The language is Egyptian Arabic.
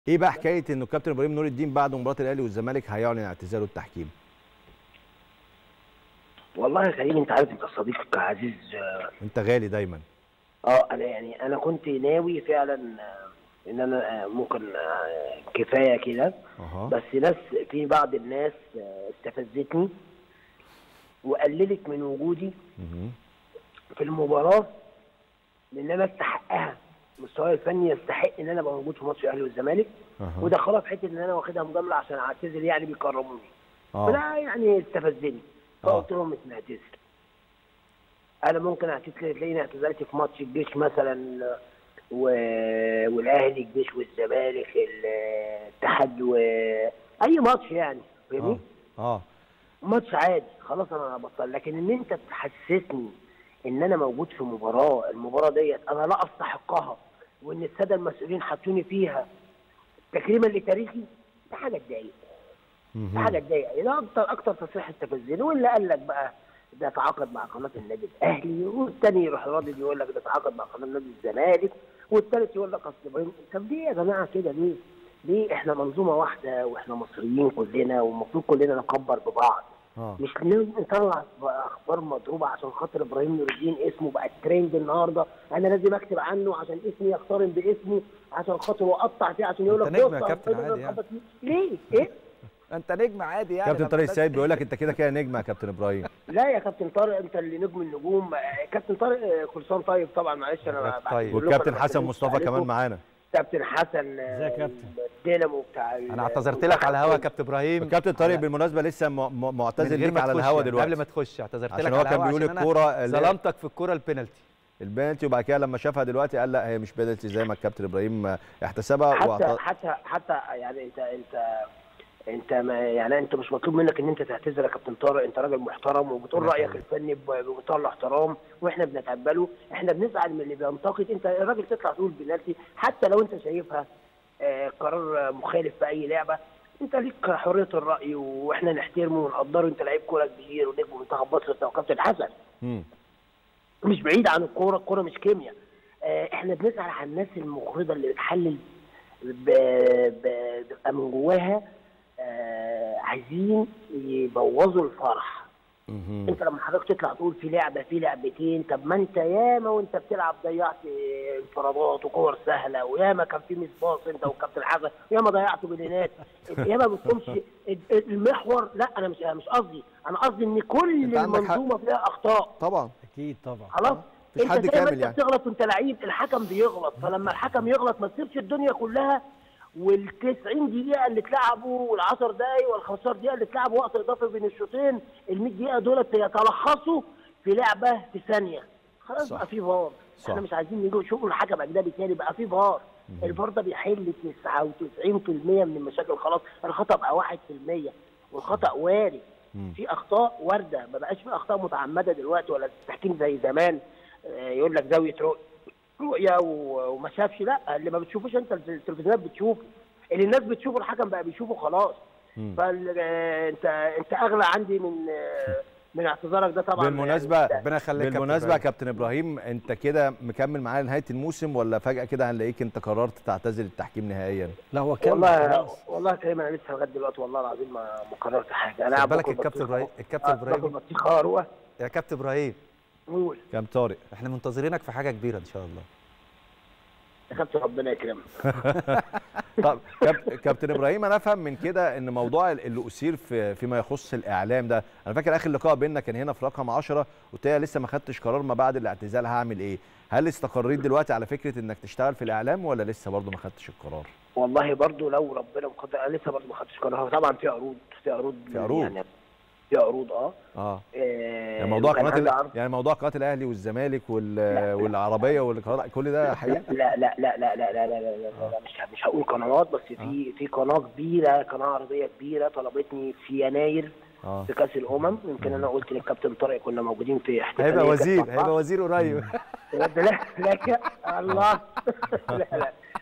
ايه بقى حكايه انه الكابتن ابراهيم نور الدين بعد مباراه الاهلي والزمالك هيعلن اعتزاله التحكيم والله يا كريم انت عارف انت صديق عزيز انت غالي دايما اه انا يعني انا كنت ناوي فعلا آه، ان انا آه، ممكن آه، كفايه كده اها بس ناس في بعض الناس آه، استفزتني وقللت من وجودي مهم. في المباراه لان انا استحقها مستواي الفني يستحق ان انا ابقى موجود في ماتش الاهلي والزمالك اها ودخلها في حته ان انا واخدها مجامله عشان اعتذر يعني بيكرموني اه فده يعني استفزني آه. فقلت لهم مش نعتذر انا ممكن اعتذر تلاقيني اعتذرت في ماتش الجيش مثلا و... والاهلي الجيش والزمالك الاتحاد و اي ماتش يعني فاهمني؟ اه اه ماتش عادي خلاص انا بطل لكن ان انت تحسسني ان انا موجود في مباراه المباراه ديت انا لا استحقها وان الساده المسؤولين حطوني فيها تكريما لتاريخي ده حاجه تضايق ده مهم. حاجه تضايق ده اكتر اكتر تصريح استفزني واللي قال لك بقى ده تعاقد مع قناه النادي الاهلي والثاني يروح راضي يقول لك ده تعاقد مع قناه نادي الزمالك والثالث يقول لك اصل ابراهيم طب ليه يا جماعه كده ليه؟ ليه احنا منظومه واحده واحنا مصريين كلنا والمفروض كلنا نكبر ببعض اه مش لازم نطلع اخبار مضروبه عشان خاطر ابراهيم نور الدين اسمه بقى ترند النهارده انا لازم اكتب عنه عشان اسمي يقترن باسمه عشان خاطر واقطع فيه عشان يقول لك أنت نجم بص يا كابتن أنا عادي يعني. خبط فيه. ليه؟ ايه؟ انت نجم عادي يعني كابتن ما طارق بتبقاش السيد بيقول لك نجم. انت كده كده نجم يا كابتن ابراهيم لا يا كابتن طارق انت اللي نجم النجوم آه، كابتن طارق آه، كل سنه طيب طبعا معلش انا حضرتك بعد- طيب. بقول لكم والكابتن أنا حسن بكلمكم مصطفى عليكم. كمان معانا كابتن حسن آه، ازيك يا كابتن؟ الدينامو بتاع ال- انا اعتذرت لك على الهوا يا كابتن ابراهيم الكابتن طارق على- بالمناسبه لسه م- م- من معتذر غير ليك ما على تخش الهوا يعني، دلوقتي قبل ما تخش اعتذرت عشان لك هو على كان الهوا بيقول عشان أنا الكورة اللي- ظلمتك في الكوره البينالتي البنالتي وبعد كده لما شافها دلوقتي قال لا هي مش بنالتي زي ما الكابتن ابراهيم احتسبها حتى واعت- حتى حتى يعني انت انت انت ما يعني انت مش مطلوب منك ان انت تعتذر يا كابتن طارق انت راجل محترم وبتقول الله رايك يخليك. الفني ب- بمنتهى الاحترام واحنا بنتقبله احنا بنزعل من اللي بينتقد انت الراجل تطلع تقول بنالتي حتى لو انت شايفها آه، قرار مخالف في اي لعبه انت ليك حريه الراي واحنا نحترمه ونقدره انت لعيب كوره كبير ونجم منتخب مصر انت وكابتن حسن مم. مش بعيد عن الكوره الكوره مش كيمياء آه، احنا بنسال عن الناس المغرضه اللي بتحلل ب- ب- بيبقى من جواها آه، عايزين يبوظوا الفرح مهم. انت لما حضرتك تطلع تقول في لعبه في لعبتين طب ما انت ياما وانت بتلعب ضيعت انفرادات وكور سهله وياما كان في ميس باص انت والكابتن حسن ياما ضيعت بلينات ياما ما بتقومش المحور لا انا مش أنا مش قصدي انا قصدي ان كل انت عندك حق. المنظومه فيها اخطاء طبعا اكيد طبعا خلاص مفيش انت حد زي ما كامل انت يعني. بتغلط وانت لعيب الحكم بيغلط فلما الحكم يغلط ما تسيبش الدنيا كلها وال 90 دقيقة اللي اتلعبوا وال 10 دقايق وال 15 دقيقة اللي اتلعبوا وقت اضافي بين الشوطين ال 100 دقيقة دولت يتلخصوا في لعبة في ثانية خلاص صح. بقى في فار صح. احنا مش عايزين نيجي نشوف الحكم اجنبي تاني بقى في فار الفار ده بيحل 99% من المشاكل خلاص الخطأ بقى 1% والخطأ وارد مم. في اخطاء وارده ما بقاش في اخطاء متعمده دلوقتي ولا التحكيم زي زمان آه، يقول لك زاويه رؤ- رؤيه و- وما شافش لا اللي ما بتشوفوش انت التلفزيونات بتشوفه اللي الناس بتشوفه الحكم بقى بيشوفه خلاص مم. فانت انت اغلى عندي من آه، من اعتذارك ده طبعا بالمناسبة يعني ربنا يخليك كابتن بالمناسبة يا إبراهيم. كابتن ابراهيم انت كده مكمل معانا لنهاية الموسم ولا فجأة كده هنلاقيك انت قررت تعتزل التحكيم نهائيا لا هو كمل والله خلاص والله يا كريم انا لسه لغايه دلوقتي والله العظيم ما ما قررت حاجه انا خد بالك باكل الكابتن بطيخة إبراهيم- أهو. الكابتن آه، إبراهيم. باكل بطيخه هروه يا كابتن ابراهيم قول كام طارق احنا منتظرينك في حاجه كبيره ان شاء الله يا كابتن ربنا يكرمك طب كاب- كابتن ابراهيم انا افهم من كده ان موضوع اللي اثير في فيما يخص الاعلام ده انا فاكر اخر لقاء بيننا كان هنا في رقم 10 قلت لها لسه ما خدتش قرار ما بعد الاعتزال هعمل ايه هل استقريت دلوقتي على فكره انك تشتغل في الاعلام ولا لسه برضه ما خدتش القرار والله برضو لو ربنا مقدر انا لسه برضو ما خدتش قرار هو طبعا في عروض في عروض في عروض. يعني في عروض اه اه آه، يعني موضوع وكان قناه عندي ال- عرض- يعني موضوع قناه الاهلي والزمالك وال... لا. والعربيه والقناه كل ده حقيقي لا لا لا لا لا لا لا لا, لا, لا, لا مش مش هقول قنوات بس في في قناه كبيره قناه عربيه كبيره طلبتني في يناير اه في كاس الامم يمكن انا قلت للكابتن طارق كنا موجودين في احتفاليه هيبقى كأس وزير الأربعة. هيبقى وزير قريب لا لا لا ك- الله لا لا